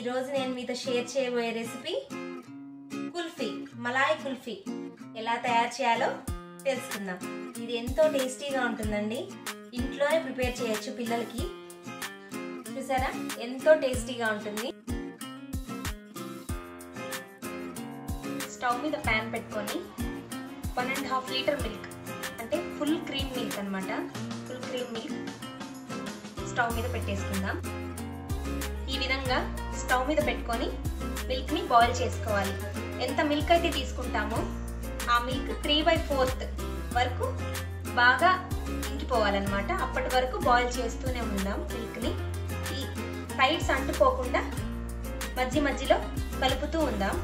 ఈరోజు నేను మీతో షేర్ చేయబోయే రెసిపీ కుల్ఫీ మలాయ్ కుల్ఫీ ఎలా తయారు చేయాలో తెలుసుకుందాం ఇది ఎంతో టేస్టీగా ఉంటుందండి ఇంట్లోనే ప్రిపేర్ చేయొచ్చు పిల్లలకి చూసారా ఎంతో టేస్టీగా ఉంటుంది స్టవ్ మీద ప్యాన్ పెట్టుకొని one and half litre milk అంటే ఫుల్ క్రీమ్ మిల్క్ అనమాట ఫుల్ క్రీమ్ మిల్క్ స్టవ్ మీద పెట్టేసుకుందాం ఈ విధంగా స్టవ్ మీద పెట్టుకొని మిల్క్ని బాయిల్ చేసుకోవాలి ఎంత మిల్క్ అయితే తీసుకుంటామో ఆ మిల్క్ త్రీ బై ఫోర్త్ వరకు బాగా ఇంకిపోవాలన్నమాట అప్పటి వరకు బాయిల్ చేస్తూనే ఉందాం మిల్క్ని ఈ సైడ్స్ అంటుకోకుండా మధ్య మధ్యలో కలుపుతూ ఉందాం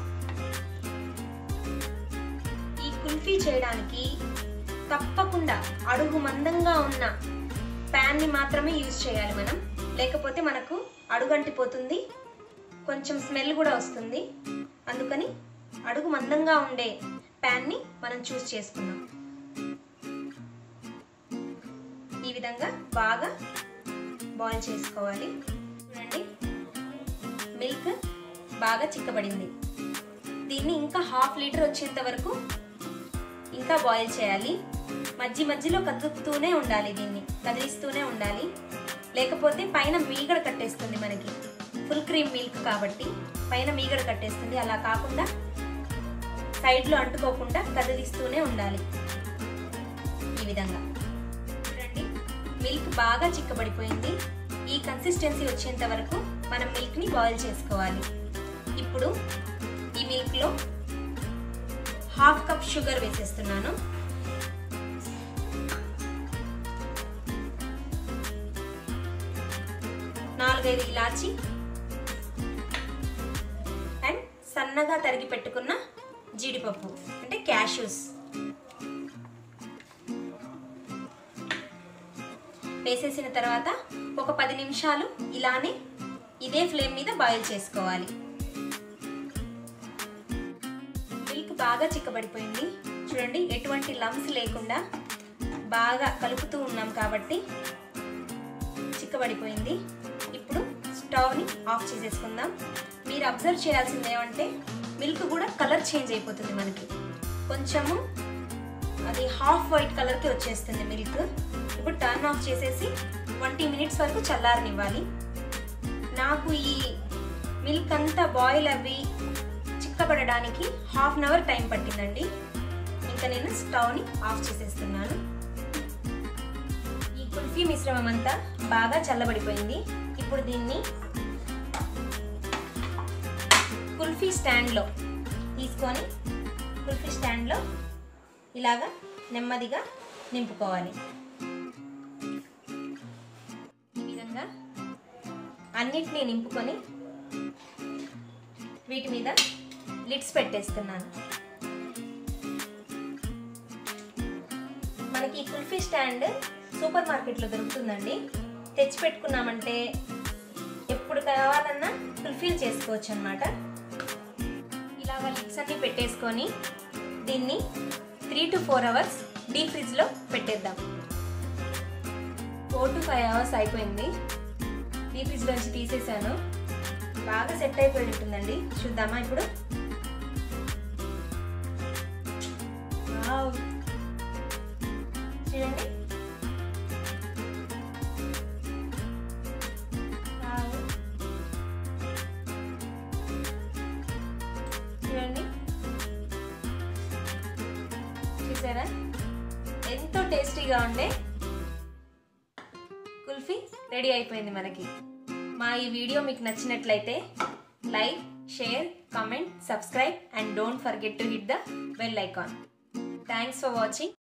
ఈ కుల్ఫీ చేయడానికి తప్పకుండా అడుగు మందంగా ఉన్న ప్యాన్ని మాత్రమే యూజ్ చేయాలి మనం లేకపోతే మనకు అడుగంటిపోతుంది కొంచెం స్మెల్ కూడా వస్తుంది అందుకని అడుగు మందంగా ఉండే ప్యాన్ని మనం చూస్ చేసుకుందాం ఈ విధంగా బాగా బాయిల్ చేసుకోవాలి చూడండి మిల్క్ బాగా చిక్కబడింది దీన్ని ఇంకా హాఫ్ లీటర్ వచ్చేంత వరకు ఇంకా బాయిల్ చేయాలి మధ్య మధ్యలో కదుపుతూనే ఉండాలి దీన్ని కదిలిస్తూనే ఉండాలి లేకపోతే పైన మీగడ కట్టేస్తుంది మనకి ఫుల్ క్రీమ్ మిల్క్ కాబట్టి పైన మీగడ కట్టేస్తుంది అలా కాకుండా సైడ్లో అంటుకోకుండా కదిలిస్తూనే ఉండాలి ఈ విధంగా చూడండి మిల్క్ బాగా చిక్కబడిపోయింది ఈ కన్సిస్టెన్సీ వచ్చేంత వరకు మనం మిల్క్ని బాయిల్ చేసుకోవాలి ఇప్పుడు ఈ మిల్క్లో హాఫ్ కప్ షుగర్ వేసేస్తున్నాను నాలుగైదు ఇలాచి అండ్ సన్నగా తరిగి పెట్టుకున్న జీడిపప్పు అంటే క్యాష్యూస్ వేసేసిన తర్వాత ఒక పది నిమిషాలు ఇలానే ఇదే ఫ్లేమ్ మీద బాయిల్ చేసుకోవాలి మిల్క్ బాగా చిక్కబడిపోయింది చూడండి ఎటువంటి లమ్స్ లేకుండా బాగా కలుపుతూ ఉన్నాం కాబట్టి చిక్కబడిపోయింది ఇప్పుడు స్టవ్ని ఆఫ్ చేసేసుకుందాం మీరు అబ్జర్వ్ చేయాల్సింది ఏమంటే మిల్క్ కూడా కలర్ చేంజ్ అయిపోతుంది మనకి కొంచెము అది హాఫ్ వైట్ కలర్కి వచ్చేస్తుంది మిల్క్ ఇప్పుడు టర్న్ ఆఫ్ చేసేసి ట్వంటీ మినిట్స్ వరకు చల్లారనివ్వాలి నాకు ఈ మిల్క్ అంతా బాయిల్ అవి చిక్కబడడానికి హాఫ్ అన్ అవర్ టైం పట్టిందండి ఇంకా నేను స్టవ్ని ఆఫ్ చేసేస్తున్నాను ఈ కుల్ఫీ మిశ్రమం అంతా బాగా చల్లబడిపోయింది ఇప్పుడు దీన్ని కుల్ఫీ స్టాండ్లో తీసుకొని కుల్ఫీ స్టాండ్లో ఇలాగా నెమ్మదిగా నింపుకోవాలి ఈ విధంగా అన్నిటినీ నింపుకొని వీటి మీద లిడ్స్ పెట్టేస్తున్నాను మనకి ఈ కుల్ఫీ స్టాండ్ సూపర్ మార్కెట్లో దొరుకుతుందండి తెచ్చి పెట్టుకున్నామంటే ఎప్పుడు కావాలన్నా కుల్ఫీలు చేసుకోవచ్చు అనమాట ఇలాగ లిడ్స్ అన్ని పెట్టేసుకొని దీన్ని three to four hours deep ఫ్రిడ్జ్లో పెట్టేద్దాం ఫోర్ టు ఫైవ్ అవర్స్ అయిపోయింది డీప్ ఫ్రిడ్జ్లోంచి తీసేసాను బాగా సెట్ అయిపోయినట్టుందండి చూద్దామా ఇప్పుడు చూడండి చూడండి చూసారా ఎంతో టేస్టీగా ఉండే కుల్ఫీ రెడీ అయిపోయింది మనకి మా ఈ వీడియో మీకు నచ్చినట్లయితే like share comment subscribe and don't forget to hit the bell icon thanks for watching